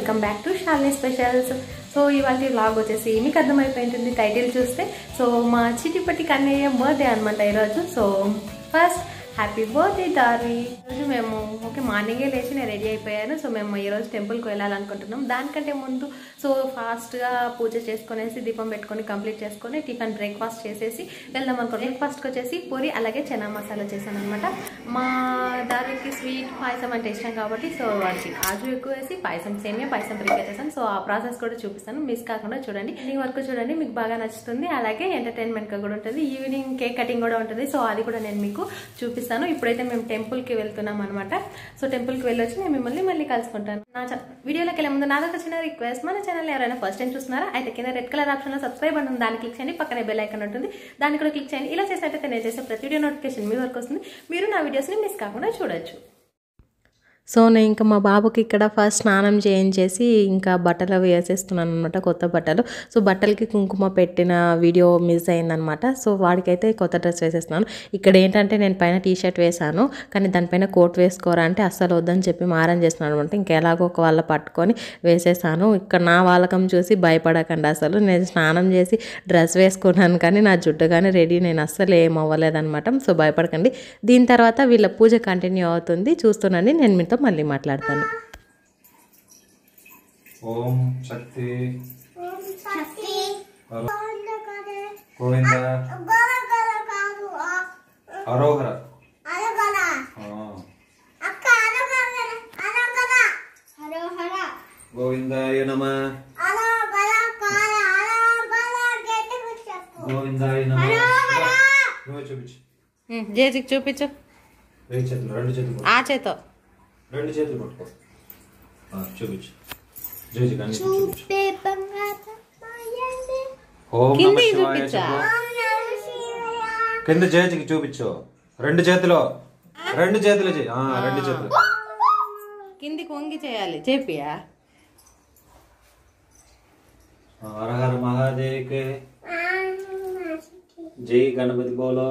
Welcome back to Shalini specials so ఇవాళ vlog వచ్చేసి మీకు అర్థమైపోయింటుంది టైటిల్ చూస్తే సో మా చిటిపట్టి కన్నయ్య బర్త్డే అనమాట ఈరోజు సో ఫస్ట్ హ్యాపీ బర్త్డే దారి ఈరోజు మేము ఓకే మార్నింగే లేచి నేను రెడీ అయిపోయాను సో మేము ఈరోజు టెంపుల్కి వెళ్ళాలనుకుంటున్నాం దానికంటే ముందు సో ఫాస్ట్గా పూజ చేసుకునేసి దీపం పెట్టుకొని కంప్లీట్ చేసుకొని టిఫిన్ బ్రేక్ఫాస్ట్ చేసేసి వెళ్దాం అనుకో బ్రేక్ఫాస్ట్కి వచ్చేసి పూరి అలాగే చనా మసాలా చేశాను అనమాట మా దారికి స్వీట్ పాయసం అంటే ఇష్టం కాబట్టి సో వాడికి కాజు ఎక్కువ వేసి పాయసం సేమియా పాయసం ప్రిపేర్ చేశాను సో ఆ ప్రాసెస్ కూడా చూపిస్తాను మిస్ కాకుండా చూడండి ఈవినింగ్ వరకు చూడండి మీకు బాగా నచ్చుతుంది అలాగే ఎంటర్టైన్మెంట్ కూడా ఉంటుంది ఈవినింగ్ కేక్ కటింగ్ కూడా ఉంటుంది సో అది కూడా నేను మీకు చూపిస్తాను ఇప్పుడైతే మేము టెంపుల్కి వెళ్తున్నాం అనమాట సో టెంపుల్కి వెళ్ళొచ్చి నేను మిమ్మల్ని మళ్ళీ కలుసుకుంటాను నా చ- వీడియోలోకి వెళ్ళే ముందు నాదొక చిన్న రిక్వెస్ట్ మన ఛానల్ ఎవరైనా ఫస్ట్ టైం చూస్తున్నారా అయితే కింద రెడ్ కలర్ ఆప్షన్లో సబ్స్క్రైబ్ అని ఉంది దాన్ని క్లిక్ చేయండి పక్కనే బెల్ ఐకన్ ఉంటుంది దాన్ని కూడా క్లిక్ చేయండి ఇలా చేసినట్టయితే నేను చేసే ప్రతి వీడియో నోటిఫికేషన్ మీ వరకు వస్తుంది మీరు నా వీడియోస్ని మిస్ కాకుండా చూడొచ్చు సో నేను ఇంకా మా బాబుకి ఇక్కడ ఫస్ట్ స్నానం చేయించేసి ఇంకా బట్టలు అవి వేసేస్తున్నాను అనమాట కొత్త బట్టలు సో బట్టలకి కుంకుమ పెట్టిన వీడియో మిస్ అయిందనమాట సో వాడికైతే కొత్త డ్రెస్ వేసేస్తున్నాను ఇక్కడ ఏంటంటే నేను పైన టీ షర్ట్ వేసాను కానీ దానిపైన కోట్ వేసుకోరా అంటే అస్సలు వద్దని చెప్పి మారం చేస్తున్నాను అనమాట ఇంకెలాగో ఒక వాళ్ళ పట్టుకొని వేసేసాను ఇక్కడ నా వాళ్ళకం చూసి భయపడకండి అసలు నేను స్నానం చేసి డ్రెస్ వేసుకున్నాను కానీ నా జుట్టు కానీ రెడీ నేను అస్సలు ఏం అవ్వలేదన్నమాట సో భయపడకండి దీని తర్వాత వీళ్ళ పూజ కంటిన్యూ అవుతుంది చూస్తుండండి నేను మీతో మళ్ళీ మాట్లాడతాను ఓం శక్తి హర- గోవింద హరోహర ఆ. గోవిందాయ నమ గోవిందాయ నమ నువ్వు చూపించు జేజికి చూపించు రెండు చేతులు రెండు చేతులు ఆ చేతో పట్టుకో. రెండు చేతులు పట్టుకో ఆ, చూపించు జేజీ కానీ చూపించు ఓం నమ కిందికి శివాయ చూపించా? చెప్పు. కింద చేతికి చూపించు రెండు చేతిలో రెండు చేతులు చేయి ఆ, రెండు చేతులు కిందికి వంగి చేయాలి చేపియా హర హర మహాదేవ్కి జై గణపతి బోలో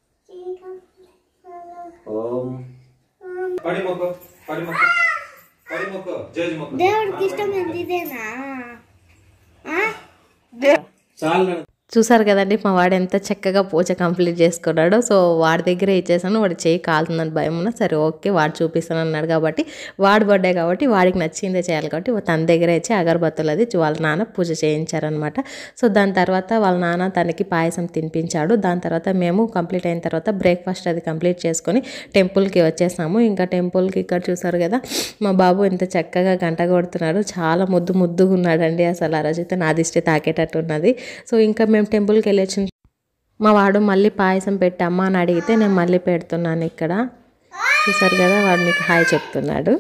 ఓం పడి మొక్కు పడి మొక్కు పడి మొక్కు జేజీ మొక్కు దేవుడికి ఇష్టం చాలు చూసారు కదండి మా వాడు ఎంత చక్కగా పూజ కంప్లీట్ చేసుకున్నాడో సో వాడి దగ్గరే ఇచ్చేసాను వాడి చేయి కాలుతుందని భయం ఉన్నా సరే ఓకే వాడు చూపిస్తాను అన్నాడు కాబట్టి వాడి బర్త్డే కాబట్టి వాడికి నచ్చిందే చేయాలి కాబట్టి తన దగ్గరే ఇచ్చి అగరబత్తులు అది వాళ్ళ నాన్న పూజ చేయించారనమాట సో దాని తర్వాత వాళ్ళ నాన్న తనకి పాయసం తినిపించాడు దాని తర్వాత మేము కంప్లీట్ అయిన తర్వాత బ్రేక్ఫాస్ట్ అది కంప్లీట్ చేసుకొని టెంపుల్కి వచ్చేసాము ఇంకా టెంపుల్కి ఇక్కడ చూసారు కదా మా బాబు ఎంత చక్కగా గంట కొడుతున్నాడు చాలా ముద్దు ముద్దుగా ఉన్నాడండి అసలు ఆ రోజైతే నా దిష్టి తాకేటట్టు ఉన్నది సో ఇంకా మేము టెంపుల్కి వెళ్ళి వచ్చిన మా వాడు మళ్ళీ పాయసం పెట్టి అమ్మ అని అడిగితే నేను మళ్ళీ పెడుతున్నాను ఇక్కడ చూసారు కదా వాడు మీకు హాయ్ చెప్తున్నాడు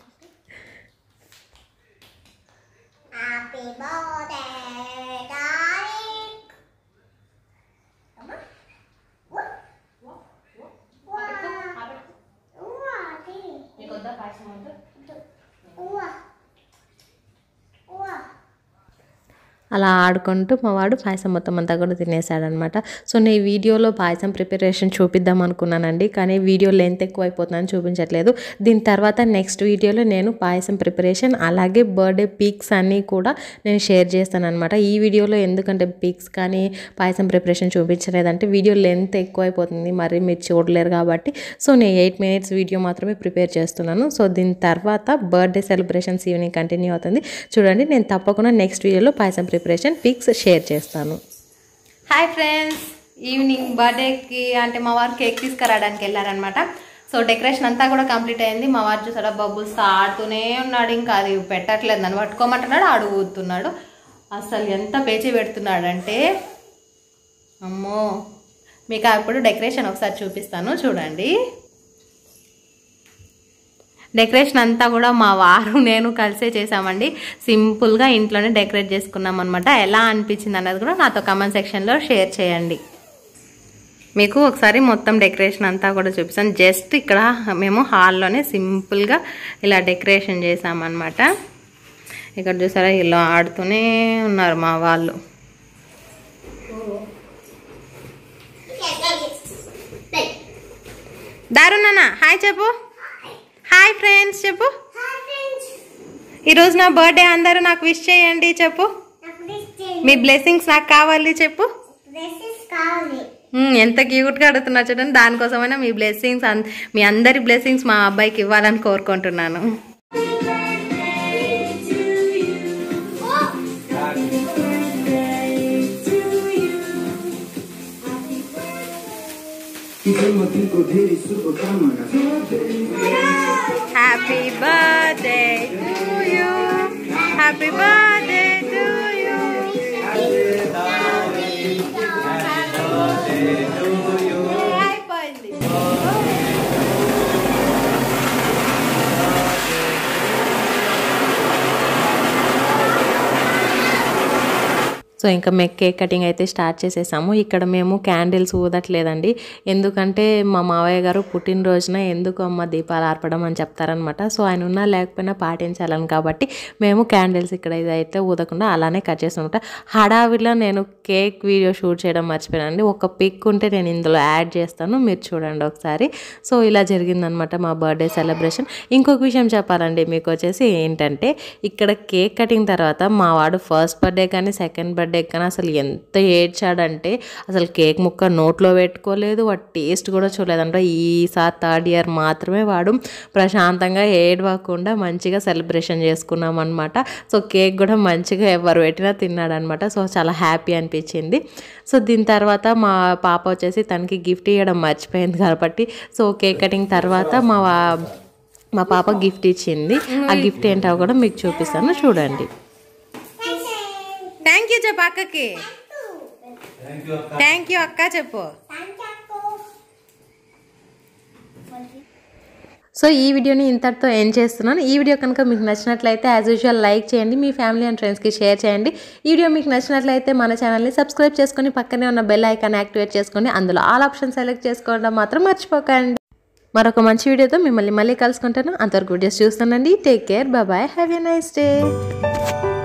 అలా ఆడుకుంటూ మా వాడు పాయసం మొత్తం అంతా కూడా తినేసాడనమాట సో నేను ఈ వీడియోలో పాయసం ప్రిపరేషన్ చూపిద్దాం అనుకున్నానండి కానీ వీడియో లెంత్ ఎక్కువ అయిపోతుందని చూపించట్లేదు దీని తర్వాత నెక్స్ట్ వీడియోలో నేను పాయసం ప్రిపరేషన్ అలాగే బర్త్డే పిక్స్ అన్నీ కూడా నేను షేర్ చేస్తాను అనమాట ఈ వీడియోలో ఎందుకంటే పిక్స్ కానీ పాయసం ప్రిపరేషన్ చూపించలేదంటే వీడియో లెంత్ ఎక్కువ అయిపోతుంది మరి మీరు చూడలేరు కాబట్టి సో నేను ఎయిట్ మినిట్స్ వీడియో మాత్రమే ప్రిపేర్ చేస్తున్నాను సో దీని తర్వాత బర్త్డే సెలబ్రేషన్స్ ఈవినింగ్ కంటిన్యూ అవుతుంది చూడండి నేను తప్పకుండా నెక్స్ట్ వీడియోలో పాయసం ప్రిపరేషన్ పిక్స్ షేర్ చేస్తాను హాయ్ ఫ్రెండ్స్ ఈవినింగ్ బర్త్డేకి అంటే మా వారు కేక్ తీసుకురావడానికి వెళ్ళారనమాట సో డెకరేషన్ అంతా కూడా కంప్లీట్ అయింది మా వారు చూసారా బబుల్స్ ఆడుతూనే ఉన్నాడు ఇంకా అది పెట్టట్లేదు నన్ను పట్టుకోమంటున్నాడు అడుగుతున్నాడు అసలు ఎంత పేచీ పెడుతున్నాడంటే అమ్మో మీకు అప్పుడు డెకరేషన్ ఒకసారి చూపిస్తాను చూడండి డెకరేషన్ అంతా కూడా మా వారు నేను కలిసే చేసామండి సింపుల్గా ఇంట్లోనే డెకరేట్ చేసుకున్నాం అనమాట ఎలా అనిపించింది అన్నది కూడా నాతో కమెంట్ సెక్షన్లో షేర్ చేయండి మీకు ఒకసారి మొత్తం డెకరేషన్ అంతా కూడా చూపిస్తాను జస్ట్ ఇక్కడ మేము హాల్లోనే సింపుల్గా ఇలా డెకరేషన్ చేసామన్నమాట ఇక్కడ చూసారా ఇలా ఆడుతూనే ఉన్నారు మా వాళ్ళు దారుణనా హాయ్ చెప్పు హాయ్ ఫ్రెండ్స్ చెప్పు ఈరోజు నా బర్త్డే అందరూ నాకు విష్ చేయండి చెప్పు మీ బ్లెస్సింగ్స్ నాకు కావాలి చెప్పు మ్మ్, ఎంత క్యూట్గా అడుగుతున్నా చూడండి దానికోసమైనా మీ బ్లెస్సింగ్స్ మీ అందరి బ్లెస్సింగ్స్ మా అబ్బాయికి ఇవ్వాలని కోరుకుంటున్నాను happy birthday to you happy birthday to you అయిపోయింది సో ఇంకా మేము కేక్ కటింగ్ అయితే స్టార్ట్ చేసేసాము ఇక్కడ మేము క్యాండిల్స్ ఊదట్లేదండి ఎందుకంటే మా మావయ్య గారు పుట్టినరోజున ఎందుకు అమ్మ దీపాలు ఆర్పడం అని చెప్తారనమాట సో ఆయన ఉన్నా లేకపోయినా పాటించాలని కాబట్టి మేము క్యాండిల్స్ ఇక్కడ ఇదైతే ఊదకుండా అలానే కట్ చేస్తామన్నమాట హడావిలో నేను కేక్ వీడియో షూట్ చేయడం మర్చిపోయానండి ఒక పిక్ ఉంటే నేను ఇందులో యాడ్ చేస్తాను మీరు చూడండి ఒకసారి సో ఇలా జరిగిందనమాట మా బర్త్డే సెలబ్రేషన్ ఇంకొక విషయం చెప్పాలండి మీకు వచ్చేసి ఏంటంటే ఇక్కడ కేక్ కటింగ్ తర్వాత మా వాడు ఫస్ట్ బర్త్డే కానీ సెకండ్ బర్త్డే కానీ అసలు ఎంత ఏడ్చాడంటే అసలు కేక్ ముక్క నోట్లో పెట్టుకోలేదు వాడు టేస్ట్ కూడా చూడలేదంట ఈసారి థర్డ్ ఇయర్ మాత్రమే వాడు ప్రశాంతంగా ఏడవకుండా మంచిగా సెలబ్రేషన్ చేసుకున్నాం అనమాట సో కేక్ కూడా మంచిగా ఎవరు పెట్టినా తిన్నాడనమాట సో చాలా హ్యాపీ అనిపించింది సో దీని తర్వాత మా పాప వచ్చేసి తనకి గిఫ్ట్ ఇవ్వడం మర్చిపోయింది కాబట్టి సో కేక్ కటింగ్ తర్వాత మా వా- మా పాప గిఫ్ట్ ఇచ్చింది ఆ గిఫ్ట్ ఏంటో కూడా మీకు చూపిస్తాను చూడండి థ్యాంక్ యూ చెప్పు అక్కకి థ్యాంక్ యూ అక్క చెప్పు సో ఈ వీడియోని ఇంతటితో ఎండ్ చేస్తున్నాను ఈ వీడియో కనుక మీకు నచ్చినట్లయితే యాజ్ యూజువల్ లైక్ చేయండి మీ ఫ్యామిలీ అండ్ ఫ్రెండ్స్కి షేర్ చేయండి ఈ వీడియో మీకు నచ్చినట్లయితే మన ఛానల్ని సబ్స్క్రైబ్ చేసుకొని పక్కనే ఉన్న బెల్ ఐకాన్ యాక్టివేట్ చేసుకొని అందులో ఆల్ ఆప్షన్ సెలెక్ట్ చేసుకోవడం మాత్రం మర్చిపోకండి మరొక మంచి వీడియోతో మిమ్మల్ని మళ్ళీ కలుసుకుంటాను అంతవరకు వీడియోస్ చూస్తానండి take care bye have a nice day